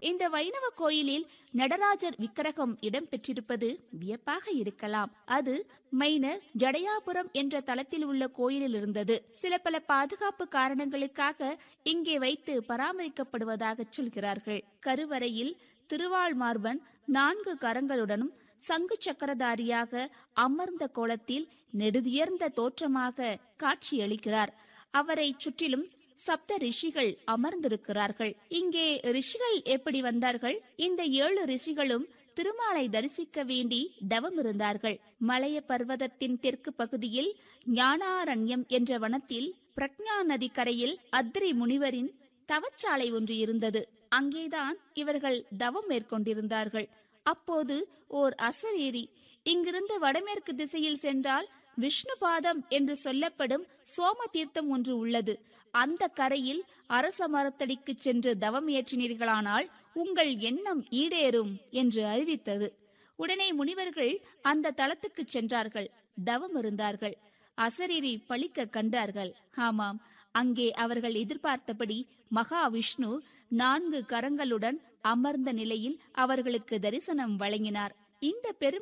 இந்த வைணவ கோயிலில் நடராஜர் விக்கிரகம் இடம்பெற்றிருப்பது வியப்பாக இருக்கலாம் அது மைனர் ஜடையாபுரம் என்ற தளத்தில் உள்ள கோயிலில் இருந்தது சில பல பாதுகாப்பு காரணங்களுக்காக இங்கே வைத்து பராமரிக்கப்படுவதாக சொல்கிறார்கள் கருவறையில் திருவாள்மார்பன் நான்கு கரங்களுடனும் சங்கு சக்கரதாரியாக அமர்ந்த கோலத்தில் நெடுதுயர்ந்த தோற்றமாக காட்சியளிக்கிறார் அவரை சுற்றிலும் சப்த ரிஷிகள் அமர்ந்திருக்கிறார்கள் இங்கே ரிஷிகள் எப்படி வந்தார்கள் இந்த ஏழு ரிஷிகளும் திருமாலை தரிசிக்க வேண்டி தவம் இருந்தார்கள் மலைய பர்வதத்தின் தெற்கு பகுதியில் ஞானாரண்யம் என்ற வனத்தில் பிரக்ஞா நதி கரையில் அத்ரி முனிவரின் தவச்சாலை ஒன்று இருந்தது அங்கேதான் இவர்கள் தவம் மேற்கொண்டிருந்தார்கள் அப்போது ஓர் அசரேரி இங்கிருந்து வடமேற்கு திசையில் சென்றால் விஷ்ணுபாதம் என்று சொல்லப்படும் சோம தீர்த்தம் ஒன்று உள்ளது அந்த கரையில் அரச மரத்தடிக்கு சென்று தவம் ஏற்றினீர்களானால் உங்கள் எண்ணம் ஈடேறும் என்று அறிவித்தது உடனே முனிவர்கள் அந்த தளத்துக்கு சென்றார்கள் தவம் இருந்தார்கள் அசரீரி பழிக்க கண்டார்கள் ஆமாம் அங்கே அவர்கள் எதிர்பார்த்தபடி மகாவிஷ்ணு நான்கு கரங்களுடன் அமர்ந்த நிலையில் அவர்களுக்கு தரிசனம் வழங்கினார் இந்த பெருமை